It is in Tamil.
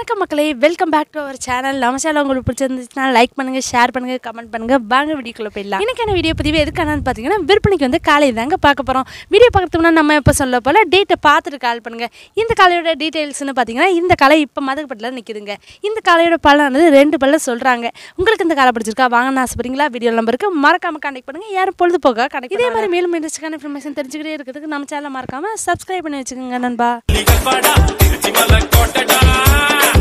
வணக்கம் மக்களே welcome back to our channel நம்ம சேனல் உங்களுக்கு பிடிச்சிருந்துச்சுன்னா லைக் பண்ணுங்க ஷேர் பண்ணுங்க கமெண்ட் பண்ணுங்க வாங்க வீடியோக்குள்ள போயிடலாம் இன்னைக்கான வீடியோ பதிவு எதுக்கானு பார்த்தீங்கன்னா விற்பனைக்கு வந்து காலை தாங்க பார்க்க போகிறோம் வீடியோ பார்க்கறதுக்கு முன்னாடி நம்ம எப்போ சொல்ல போல டேட்டை பார்த்துட்டு கால் பண்ணுங்க இந்த காலையோட டீட்டெயில்ஸ்னு பார்த்தீங்கன்னா இந்த காலை இப்போ மதகப்பட்டில் நிற்குதுங்க இந்த காலையோட பலனானது ரெண்டு பல்ல சொல்கிறாங்க உங்களுக்கு இந்த காலை பிடிச்சிருக்கா வாங்கன்னு ஆசைப்படுறீங்களா வீடியோ நம்பருக்கு மறக்காம கான்டெக்ட் பண்ணுங்க யாரும் பொழுதுபோக்காக கணக்கு இதே மாதிரி மேலும் இன்ட்ரெஸ்டான இன்ஃபர்மேஷன் தெரிஞ்சுக்கிட்டே இருக்கிறதுக்கு நம்ம சேனலை மறக்காம சப்ஸ்கிரைப் பண்ணி வச்சுக்கோங்க நண்பா படா திருச்சி மலை கோட்டடா